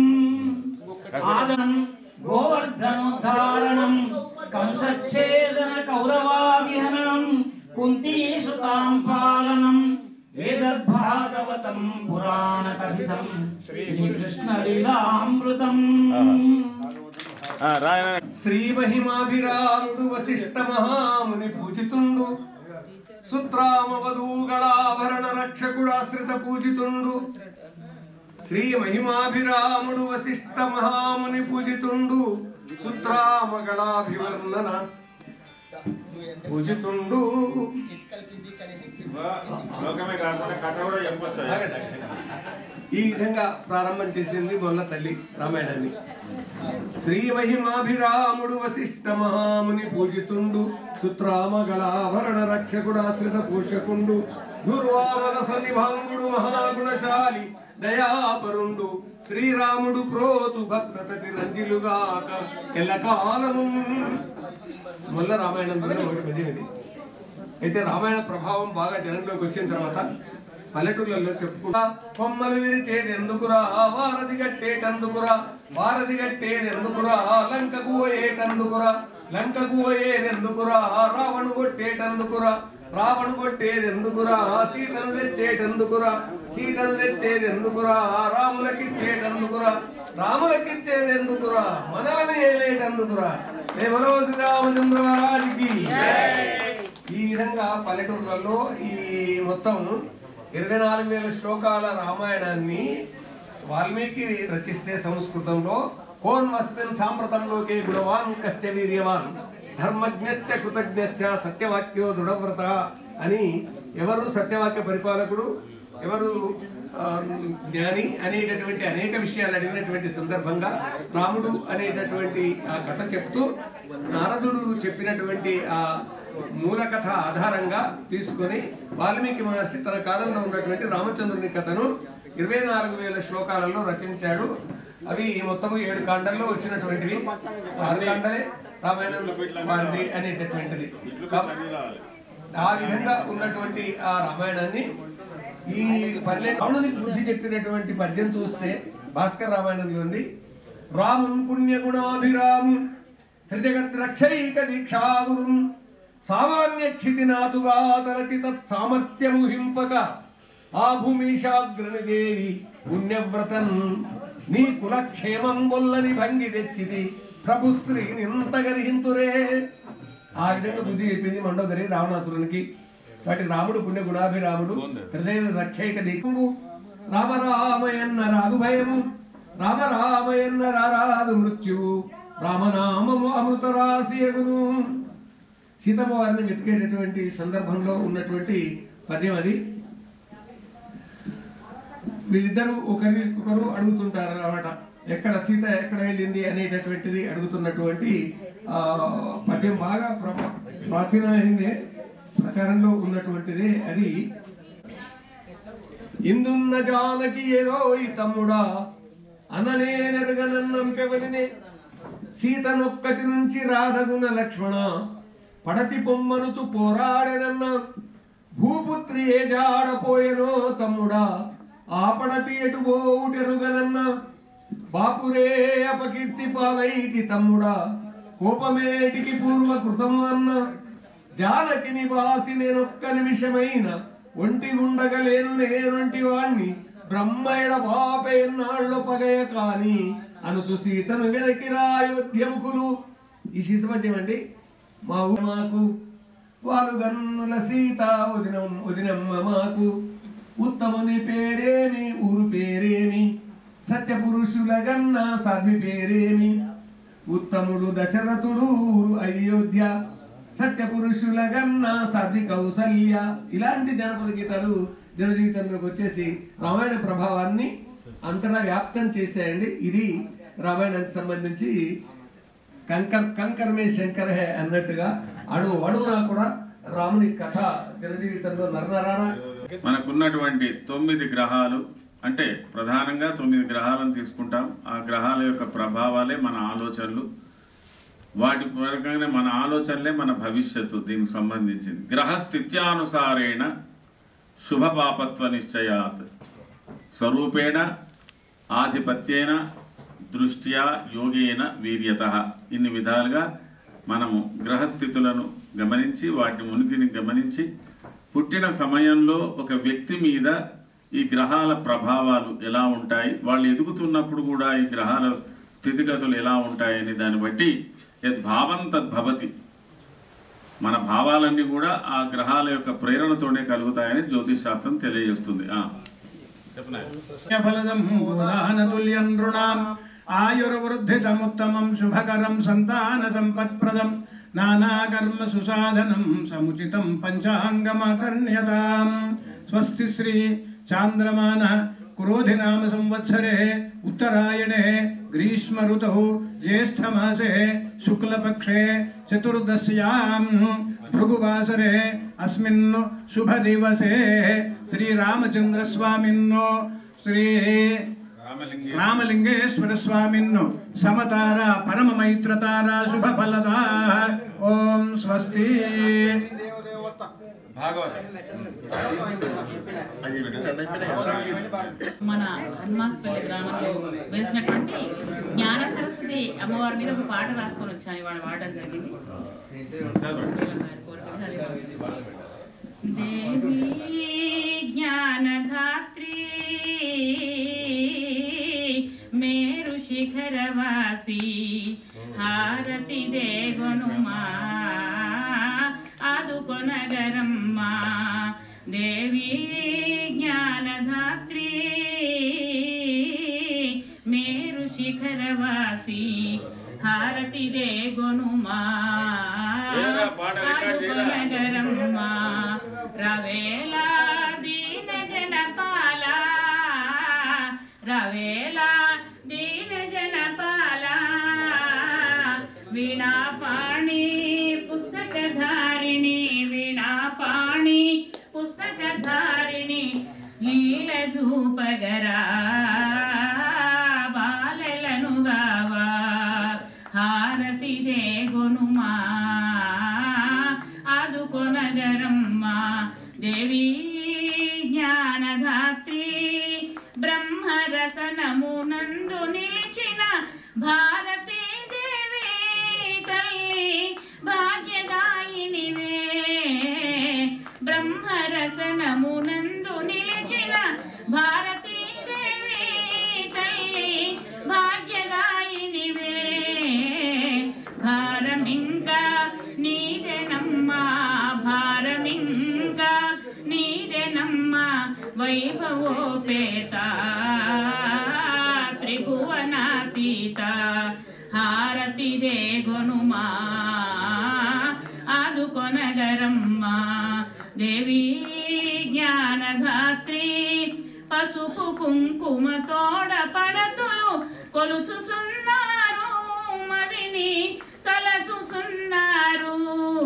Speaker 8: ఆదనం గోవర్ధనోద్ధారణం కంసచ్ఛేదన కౌరవాదిహరణం కుంతీసుతాం పాలనం వేదద్భాగవతం పురాణ కథితం శ్రీకృష్ణ లీలామృతం
Speaker 9: శ్రీ మహిమాభిరాముడు వశిష్ఠ మహాముని పూజితుండు సుత్రామవధూగళాభరణ రక్షకుడాశ్రిత పూజితుండు శ్రీ మహిమాభిరాముడు వశిష్ఠ మహాముని పూజితుండు సుత్రామగళాభివర్ణన పూజితుండు
Speaker 2: లోకమే కాకుండా కథ కూడా చెప్పొచ్చు
Speaker 9: ఆగండి, ఆగండి. ఈ విధంగా ప్రారంభం చేసింది మొల్ల తల్లి రామాయణాన్ని శ్రీ మహిమాభిరాముడు వశిష్ఠ మహాముని పూజితుండు సుత్రామగళాభరణ రక్షకుడాశ్రిత పోషకుండు దుర్వామన సన్నిభాంగుడు మహాగుణశాలి దయాపరుండు శ్రీరాముడు ప్రోతు భక్తతి రంజిలుగాక ఎల్లకాలము మొల్ల రామాయణం దగ్గర ఒకటి పద్యం ఇది అయితే రామాయణ ప్రభావం బాగా జనంలోకి వచ్చిన తర్వాత పల్లెటూర్లలో చెప్పుకుంటా కొమ్మలు విరిచేది ఎందుకురా వారధి కట్టేటందుకురా వారధి కట్టేది ఎందుకురా లంకకు పోయేటందుకురా లంకకు పోయేది ఎందుకురా రావణు కొట్టేటందుకురా రావణు కొట్టేది ఎందుకురా సీతను తెచ్చేటందుకురా సీతను తెచ్చేది ఎందుకురా రాములకిచ్చేటందుకురా రాములకిచ్చేది ఎందుకురా మనలను ఏలేటందుకురా రేవలో శ్రీరామచంద్ర మహారాజుకి ఈ విధంగా పల్లెటూర్లలో ఈ మొత్తం ఇరవై నాలుగు వేల శ్లోకాల రామాయణాన్ని వాల్మీకి రచిస్తే సంస్కృతంలో కోన్ మస్మిన్ సాంప్రతంలోకే గుణవాన్ కశ్చ వీర్యవాన్ ధర్మజ్ఞశ్చ కృతజ్ఞశ్చ సత్యవాక్యో దృఢవ్రత అని ఎవరు సత్యవాక్య పరిపాలకుడు ఎవరు ఆ, జ్ఞాని అనేటటువంటి అనేక విషయాలు అడిగినటువంటి సందర్భంగా రాముడు అనేటటువంటి ఆ కథ చెప్తూ నారదుడు చెప్పినటువంటి ఆ మూల కథ ఆధారంగా తీసుకొని వాల్మీకి మహర్షి తన కాలంలో ఉన్నటువంటి రామచంద్రుని కథను ఇరవై నాలుగు వేల శ్లోకాలలో రచించాడు అవి మొత్తము ఏడు కాండల్లో వచ్చినటువంటివి ఆరు కాండలే రామాయణం వారిది అనేటటువంటిది కాబట్టి ఆ విధంగా ఉన్నటువంటి ఆ రామాయణాన్ని ఈ పల్లె రావణునికి బుద్ధి చెప్పినటువంటి పద్యం చూస్తే భాస్కర్ రామాయణంలో ఉంది రామున్ పుణ్యగుణాభిరాము త్రిజగత్ రక్షైక దీక్షాగురుం సామాన్య క్షితినాతుగా తరచి తత్ సామర్థ్యము హింపక ఆ భూమిషాగ్రనిదేవి పుణ్యవ్రతన్ నీ కులక్షేమం బొల్లని భంగి తెచ్చిది ప్రభుశ్రీ నింతగరిహింతురే ఆ విధంగా బుద్ధి చెప్పింది మండోదరి రావణాసురునికి కాబట్టి రాముడు పుణ్య గుణాభిరాముడు హృదయ రక్షైక దిక్కు రామరామయన్న రాదు భయము రామరామయన్న రారాదు మృత్యువు రామనామము అమృత రాశియగును సీతమ్మ వారిని వెతికేటటువంటి సందర్భంలో ఉన్నటువంటి పద్యం అది వీళ్ళిద్దరూ ఒకరి ఒకరు అడుగుతుంటారు అన్నమాట ఎక్కడ సీత ఎక్కడ వెళ్ళింది అనేటటువంటిది అడుగుతున్నటువంటి ఆ, పద్యం బాగా ప్ర- ప్రాచీనమైంది ప్రచారంలో ఉన్నటువంటిది అది ఇందున్న జానకి ఏదో ఈ తమ్ముడా అననే నెరగనన్నంపెవరినే సీతనొక్కటి నుంచి రాధగున లక్ష్మణ పడతి పొమ్మనుచు పోరాడెనన్న భూపుత్రి ఏ జాడపోయెనో తమ్ముడా ఆ పడతి ఎటు పోవుటెరుగనన్న బాపురే అపకీర్తి పాలైతి తమ్ముడా కోపమేటికి పూర్వ కృతము అన్న జానకి నివాసి నేనొక్క నిమిషమైన ఒంటి ఉండగలేను నేనొంటి వాణ్ణి బ్రహ్మయడ బాపేన్నాళ్ళు పగయ కాని అనుచు సీతను వెదకిరా అయోధ్యముకులు ఈ శిశుపద్యం అండి మా ఊరు మాకు వాలు గన్నుల సీత వదినం వదినమ్మ మాకు ఉత్తముని పేరేమి ఊరు పేరేమి సత్యపురుషుల గన్న సాధ్వి పేరేమి ఉత్తముడు దశరథుడు ఊరు అయోధ్య సత్యపురుషుల గన్న సాధ్వి కౌసల్య ఇలాంటి జనపద గీతాలు జన జీవితంలోకి వచ్చేసి రామాయణ ప్రభావాన్ని అంతటా వ్యాప్తం చేశాయండి ఇది రామాయణానికి సంబంధించి కంకర్ కంకర్ మే శంకర్ హే అన్నట్టుగా అడుగు అడుగునా కూడా రాముని కథ జన జీవితంలో నరనరాన
Speaker 2: మనకున్నటువంటి తొమ్మిది గ్రహాలు అంటే ప్రధానంగా తొమ్మిది గ్రహాలను తీసుకుంటాం ఆ గ్రహాల యొక్క ప్రభావాలే మన ఆలోచనలు వాటి ప్రకారంగానే మన ఆలోచనలే మన భవిష్యత్తు దీనికి సంబంధించింది గ్రహ స్థిత్యానుసారేణ శుభపాపత్వ నిశ్చయాత్ స్వరూపేణ ఆధిపత్యేన దృష్ట్యా యోగేన వీర్యత ఇన్ని విధాలుగా మనము గ్రహస్థితులను గమనించి వాటి ఉనికిని గమనించి పుట్టిన సమయంలో ఒక వ్యక్తి మీద ఈ గ్రహాల ప్రభావాలు ఎలా ఉంటాయి వాళ్ళు ఎదుగుతున్నప్పుడు కూడా ఈ గ్రహాల స్థితిగతులు ఎలా ఉంటాయని దాన్ని బట్టి యద్ భావం తద్భవతి మన భావాలన్నీ కూడా ఆ గ్రహాల యొక్క ప్రేరణతోనే కలుగుతాయని జ్యోతిష్ శాస్త్రం తెలియజేస్తుంది ఆ.
Speaker 3: ఫలదం ఉదాహనతుల్యం నృణాం ఆయుర్వృద్ధితముత్తమం శుభకరం సంతాన సంపత్ప్రదం
Speaker 10: నానాకర్మ సుసాధనం సముచితం పంచాంగమకర్ణ్యతాం స్వస్తి శ్రీ చాంద్రమాన క్రోధినామ సంవత్సరే ఉత్తరాయణే గ్రీష్మ ఋతౌ జ్యేష్ఠమాసే శుక్లపక్షే చతుర్దశ్యాం భృగువాసరే అస్మిన్ శుభదివసే శ్రీరామచంద్రస్వామిన్నో శ్రీ రామలింగేశ్వర స్వామిన్ను సమతార పరమ మైత్రతార శుభ ఫలదా ఓం స్వస్తి
Speaker 11: మన హనుమాస్పల్లి గ్రామంలో వెలిసినటువంటి జ్ఞాన సరస్వతి అమ్మవారి మీద ఒక పాట రాసుకొని వచ్చాను ఇవాళ పాడడం జరిగింది దేవి జ్ఞానధాత్రి మేరు శిఖరవాసి హారతి దేగొనుమా ఆదుకొనగరమ్మా దేవి జ్ఞానధాత్రి మేరు శిఖరవాసి హారతి దేగొనుమా ఆదుకొనగరమ్మా రవేలా దీన జనపాల రవేలా దీన జనపాల వీణాపాణి పుస్తకధారిణి వీణాపాణి పుస్తకధారిణి లీల చూపగరా బాలలను గావా హారతి దేగొనుమా ఆదుకొనగరమ్మా దేవి జ్ఞానధాత్రి బ్రహ్మరసనమునందు నిలిచిన భారతీ దేవి తల్లి భాగ్యదాయినివే బ్రహ్మరసనమునందు నిలిచిన భారతీ దేవి తల్లి భాగ్యదాయినివే భారమింకా నీదెనమ్మా భారమింకా నీదెనమ్మా వైభవోపేత త్రిభువనాతీత హారతి దేగొనుమా ఆదుకొనగరమ్మా దేవి జ్ఞానధాత్రి పసుపు కుంకుమ తోడ పడతులు కొలుచుచున్నారు మదిని తలచుచున్నారు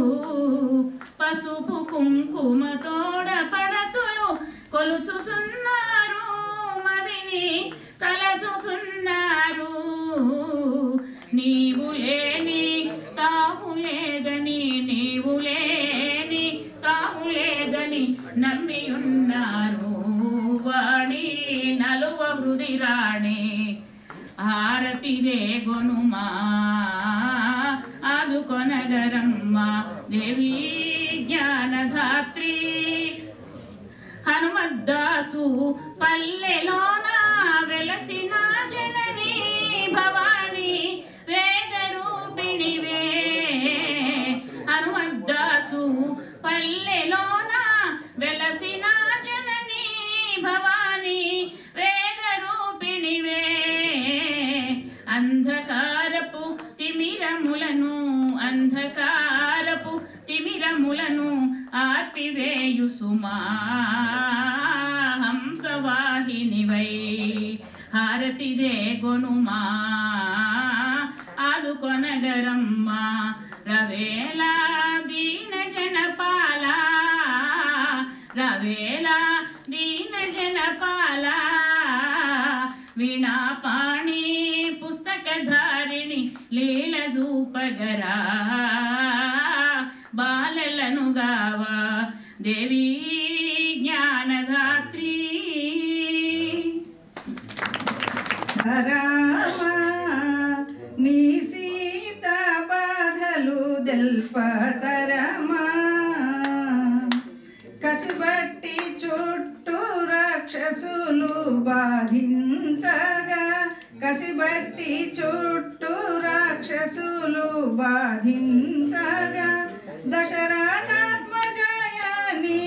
Speaker 11: పసుపు కుంకుమ తోడ పడతులు కొలుచుచున్నారు మదిని తలచుచున్నారు నీవు లేని తావు లేదని నీవు లేని తావు లేదని నమ్మి ఉన్నారు వాణి నలువ హృది రాణి హారతి దేగొనుమా ఆదుకొనగరమ్మా దేవి జ్ఞానధాత్రి హనుమద్దాసు పల్లెలోన వెలసిన జనని భవాని వేద రూపిణివే హనుమద్దాసు పల్లెలోన వెలసిన జనని భవాని వేద రూపిణివే అంధకారపు తిమిరములను అంధకారపు తిమిరములను ఆర్పివేయు సుమా హంసవాహినివై హారతి దేగొనుమా ఆదుకొనగరమ్మా రవేలా దీన జనపాల రవేలా దీన జనపాల వీణాపాణి పుస్తకధారిణి లీల చూపగరా బాలలను గావా దేవి జ్ఞానధాత్రి
Speaker 7: రామా నీ సీత బాధలు దెల్పతరమా కసిబట్టి చుట్టూ రాక్షసులు బాధించగా కసిబట్టి చుట్టూ రాక్షసులు బాధించగా దశరథాత్మజయ నీ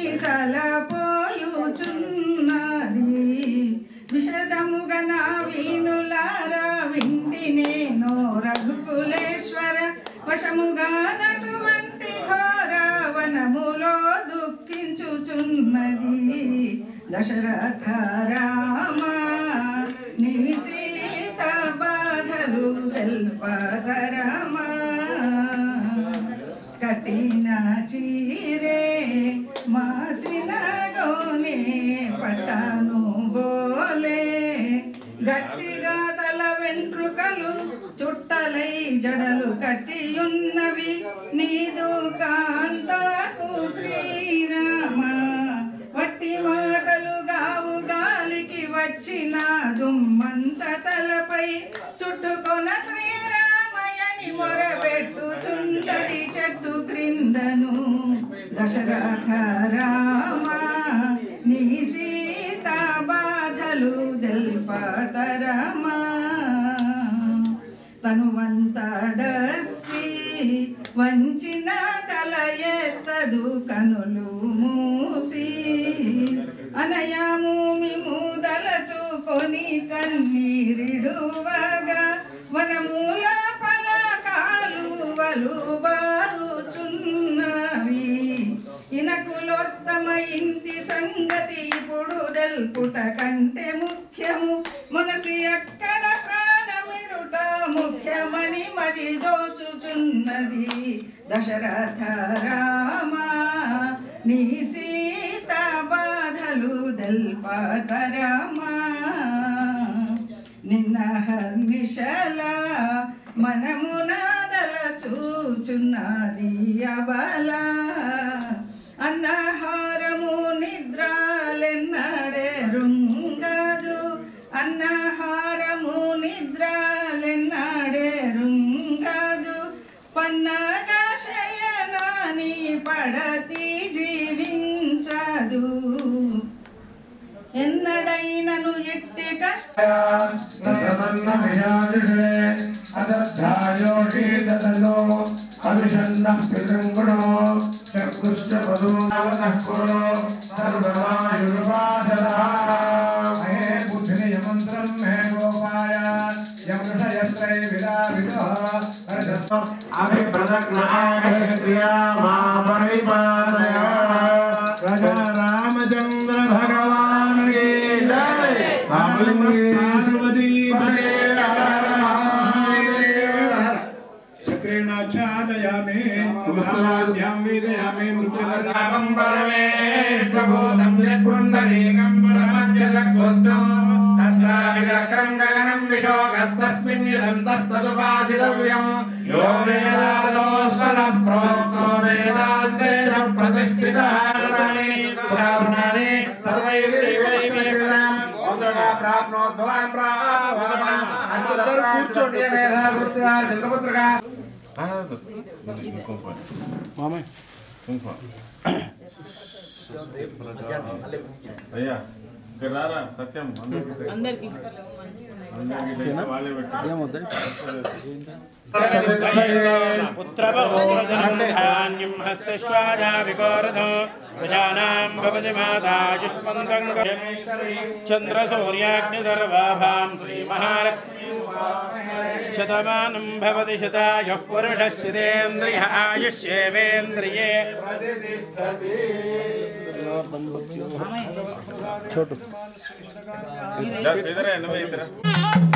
Speaker 7: తలపోయుచున్నది విషదముగ నా వీణులారా వింటి నేను రఘుకులేశ్వర వశముగా నటువంటి ఘోర వనములో దుఃఖించుచున్నది దశరథ రామ నీ సీత బాధలు తెల్పదరమా కఠిన చీరే మాసిన గోనే పట్టాను బోలే గట్టిగా తల వెంట్రుకలు చుట్టలై జడలు కట్టియున్నవి నీదు కాంతకు శ్రీరామ వట్టి మాటలు గావు గాలికి వచ్చిన దుమ్మంత తలపై చుట్టుకొన శ్రీరామయని మొరబెట్టుచుంటది చెట్టు క్రిందను దశరథ రామ నీ సీత బాధలు దెల్పతరమా తనువంతడసి వంచిన తల ఎత్తదు కనులు మూసి అనయము మిముదలచుకొని కన్నీరిడువగా వనమూల పలకాలు వలు బారుచున్నవి ఇనకులోత్తమ ఇంటి సంగతి ఇప్పుడు దెల్పుట కంటే ముఖ్యము మనసు ఎక్కడ ప్రాణమిడుట ముఖ్యమని మది దోచుచున్నది దశరథ రామ నీ సీత బాధలు దల్పతరమా నిన్న హర్నిశల మనమునాదల చూచున్నది అబల అన్నహారము నిద్రాలెన్నడే రుంగదు అన్నహారము నిద్రాలెన్నడే రుంగదు పన్నగా శయనాని పడతి జీవించదు ఎన్నడైనను ఎట్టి కష్ట
Speaker 10: रामचंद्र भगवान की जय पार्वती चक्रेणाच्छादयामि नमस्काराभ्यां वेदयामि
Speaker 1: नामं परमेश्वभूतं यत्पुण्डरीकं परमज्जलग्वस्तं तत्राविचक्रं गगनं विशोकस्तस्मिन् यदन्तस्तदुपासितव्यं यो वेदादोस्वरः प्रोक्तो वेदान्तेन प्रतिष्ठितः सर्वाणि पुराणानि सर्वैः दैवैः ప్రాప్నోద్వాన్ ప్రాప్తమాం అందరూ కూర్చోండి మేధా కూర్చున్నా చంద్రపుత్రగా
Speaker 10: మామయ్య
Speaker 3: అయ్యా ఇక్కడ రారా సత్యం అందరికీ అందరికీ వాళ్ళే పెట్టారు
Speaker 12: పుత్రబోధనాన్యం హస్తశ్వాజా వికోరథో ప్రజానాం భవతి మాతా యుష్మంతం చంద్రసూర్యాగ్నిధర్వాభాం శ్రీమహాలక్ష్మీ శతమానం భవతి శతాయుః పురుషస్యతేంద్రియ ఆయుష్యేవేంద్రియే
Speaker 3: శ్రీధర నువ్వే ఇద్దరా